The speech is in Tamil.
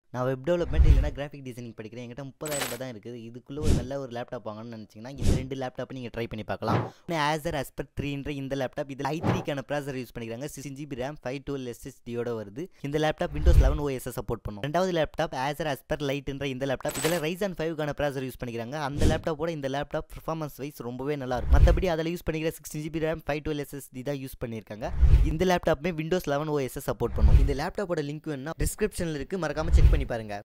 நான் வெப் டெவலப்மெண்ட் இல்லைனா கிராஃபிக் டிசைனிங் படிக்கிறேன் என்கிட்ட முப்பதாயிரம் ரூபாய் தான் இருக்குது இதுக்குள்ளே ஒரு நல்ல ஒரு லேப்டாப் வாங்கணும்னு நினச்சிங்கன்னா இந்த ரெண்டு லேப்டாப் நீங்கள் ட்ரை பண்ணி பார்க்கலாம் ஆசர் அஸ்பர் த்ரீன்ற இந்த லேப்டாப் இதில் ஐ த்ரீக்கான ப்ராசர் யூஸ் பண்ணிக்கிறாங்க sixteen GB RAM five twelve எஸ்எஸ்டியோட வருது இந்த laptop Windows eleven OS support பண்ணும் ரெண்டாவது லேப்டாப் ஆசர் அஸ்பர் லைட்ன்ற இந்த லேப்டாப் இதில் ரைசன் ஃபைவ்க்கான ப்ராசர் யூஸ் பண்ணிக்கிறாங்க அந்த லேப்டாப்போட இந்த லேப்டாப் பர்ஃபார்மன்ஸ் வைஸ் ரொம்பவே நல்லா இருக்கும் மற்றபடி அதில் யூஸ் பண்ணிக்கிற sixteen GB RAM five twelve SSD தான் யூஸ் பண்ணியிருக்காங்க இந்த லேப்டாப்புமே விண்டோஸ் லெவன் ஓஎஸ் சப்போர்ட் பண்ணும் இந்த லேப்டாப்போட லிங்க் வேணும்னா டிஸ்கிரிப்ஷனில் இருக்குது மறக்காம செக் பண்ணி பாருங்க